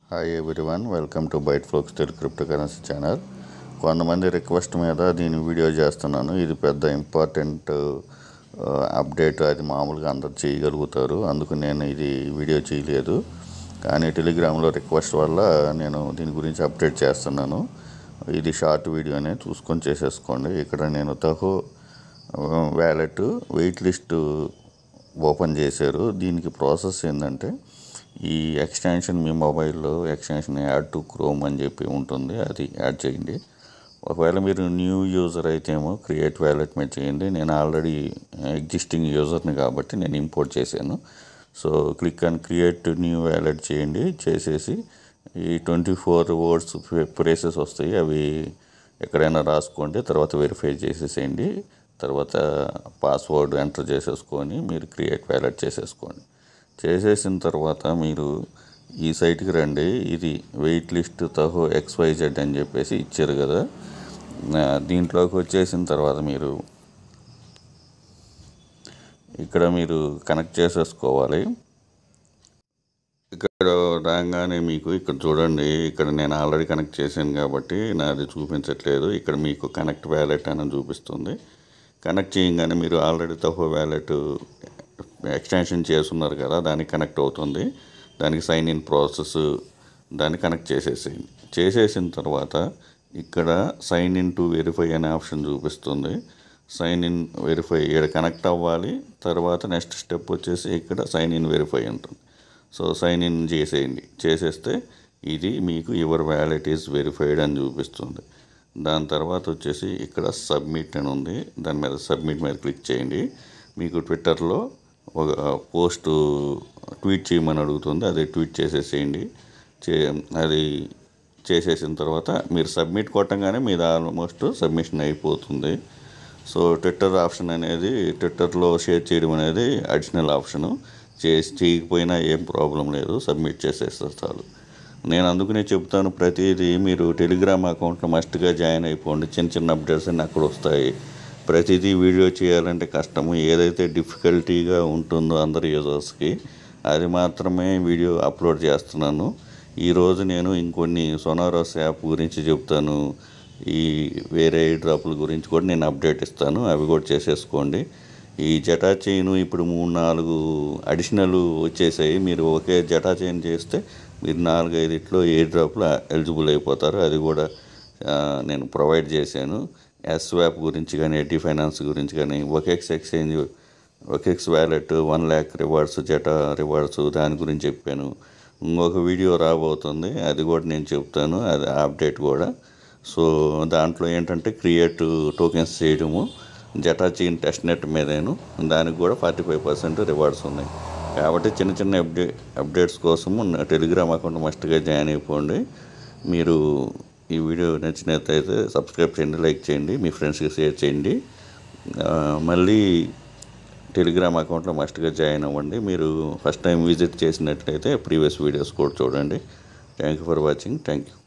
hi everyone welcome to Byte Flox Telugu crypto currency channel కొంతమంది request మీద దీని video చేస్తున్నాను ఇది పెద్ద ఇంపార్టెంట్ అప్డేట్ అది మామూలుగా అందరు చేయగలుగుతారు అందుకు నేను ఇది వీడియో చేయలేదు కానీ టెలిగ్రామ్లో రిక్వెస్ట్ వల్ల నేను దీని గురించి అప్డేట్ చేస్తున్నాను ఇది షార్ట్ వీడియోనే చూసుకొని చేసేసుకోండి ఇక్కడ నేను Taho wallet wait list open చేశారు దీనికి ప్రాసెస్ ఏంటంటే ఈ ఎక్స్టెన్షన్ మీ మొబైల్లో ఎక్స్టెన్షన్ యాడ్ టు క్రోమ్ అని చెప్పి ఉంటుంది అది యాడ్ చేయండి ఒకవేళ మీరు న్యూ యూజర్ అయితేమో క్రియేట్ వ్యాలెట్ మీద చేయండి నేను ఆల్రెడీ ఎగ్జిస్టింగ్ యూజర్ని కాబట్టి నేను ఇంపోర్ట్ చేశాను so click on create new wallet చేయండి చేసేసి ఈ ట్వంటీ ఫోర్ వర్డ్స్ ప్రేసెస్ వస్తాయి అవి ఎక్కడైనా రాసుకోండి తర్వాత వెరిఫై చేసేసేయండి తర్వాత పాస్వర్డ్ ఎంటర్ చేసేసుకొని మీరు క్రియేట్ వ్యాలెట్ చేసేసుకోండి చేసేసిన తర్వాత మీరు ఈ సైట్కి రండి ఇది వెయిట్ లిస్ట్ తహో ఎక్స్వైజెడ్ అని చెప్పేసి ఇచ్చారు కదా ఆ, దీంట్లోకి వచ్చేసిన తర్వాత మీరు ఇక్కడ మీరు కనెక్ట్ చేసేసుకోవాలి ఇక్కడ రాగానే మీకు ఇక్కడ చూడండి ఇక్కడ నేను ఆల్రెడీ కనెక్ట్ చేశాను కాబట్టి నాది చూపించట్లేదు ఇక్కడ మీకు కనెక్ట్ వ్యాలెట్ అని చూపిస్తుంది కనెక్ట్ చేయగానే మీరు ఆల్రెడీ తహో వ్యాలెట్ ఎక్స్టెన్షన్ చేస్తున్నారు కదా దానికి కనెక్ట్ అవుతుంది దానికి సైన్ ఇన్ ప్రాసెస్ దాన్ని కనెక్ట్ చేసేసేయండి చేసేసిన తర్వాత ఇక్కడ సైన్ ఇన్ టు వెరిఫై అనే ఆప్షన్ చూపిస్తుంది సైన్ ఇన్ వెరిఫై ఇక్కడ కనెక్ట్ అవ్వాలి తర్వాత నెక్స్ట్ స్టెప్ వచ్చేసి ఇక్కడ సైన్ ఇన్ వెరిఫై ఉంటుంది సో సైన్ ఇన్ చేసేయండి చేసేస్తే ఇది మీకు యువర్ వ్యాలెట్ ఈజ్ వెరిఫైడ్ అని చూపిస్తుంది దాని తర్వాత వచ్చేసి ఇక్కడ సబ్మిట్ అని ఉంది దాని మీద సబ్మిట్ మీద క్లిక్ చేయండి మీకు ట్విట్టర్లో ఒక పోస్ట్ ట్వీట్ చేయమని అడుగుతుంది అది ట్వీట్ చేసేసేయండి చే అది చేసేసిన తర్వాత మీరు సబ్మిట్ కొట్టంగానే మీది ఆల్మోస్ట్ సబ్మిషన్ అయిపోతుంది సో ట్విట్టర్ ఆప్షన్ అనేది ట్విట్టర్లో షేర్ చేయడం అనేది అడిషనల్ ఆప్షను చేసి చేయకపోయినా ఏం ప్రాబ్లం లేదు సబ్మిట్ చేసేస్తే చాలు నేను అందుకనే చెప్తాను ప్రతిదీ మీరు టెలిగ్రామ్ అకౌంట్లో మస్ట్గా జాయిన్ అయిపోండి చిన్న చిన్న అప్డేట్స్ అన్నీ అక్కడ వస్తాయి ప్రతిదీ వీడియో చేయాలంటే కష్టము ఏదైతే డిఫికల్టీగా ఉంటుందో అందరి యూజర్స్కి అది మాత్రమే వీడియో అప్లోడ్ చేస్తున్నాను ఈరోజు నేను ఇంకొన్ని సోనారోస్ యాప్ గురించి చెప్తాను ఈ వేరే డ్రాపుల గురించి కూడా నేను అప్డేట్ ఇస్తాను అవి కూడా చేసేసుకోండి ఈ జటా చైన్ ఇప్పుడు మూడు నాలుగు అడిషనల్ వచ్చేసాయి మీరు ఒకే జటా చైన్ చేస్తే మీరు నాలుగైదు ఇట్లో ఏ డ్రాప్లో ఎలిజిబుల్ అయిపోతారు అది కూడా ఆ, నేను ప్రొవైడ్ చేశాను ఎస్వాప్ గురించి కానీ ఎడ్డీ ఫైనాన్స్ గురించి కానీ OKX exchange OKX wallet one lakh rewards Zeta rewards దాని గురించి చెప్పాను ఇంకొక వీడియో రాబోతుంది అది కూడా నేను చెప్తాను అది అప్డేట్ కూడా సో దాంట్లో ఏంటంటే క్రియేట్ టోకెన్స్ చేయడము జటా చైన్ టెస్ట్ నెట్ మీదేను దానికి కూడా ఫార్టీ ఫైవ్ పర్సెంట్ రివార్డ్స్ ఉన్నాయి కాబట్టి చిన్న చిన్న అప్డే అప్డేట్స్ కోసము నా టెలిగ్రామ్ అకౌంట్ మస్ట్గా జాయిన్ అయిపోండి మీరు ఈ వీడియో నచ్చినట్లయితే సబ్స్క్రైబ్ చేయండి లైక్ చేయండి మీ ఫ్రెండ్స్కి షేర్ చేయండి ఆ, మళ్ళీ టెలిగ్రామ్ అకౌంట్లో మస్ట్గా జాయిన్ అవ్వండి మీరు ఫస్ట్ టైం విజిట్ చేసినట్లయితే ప్రీవియస్ వీడియోస్ కూడా చూడండి thank you for watching thank you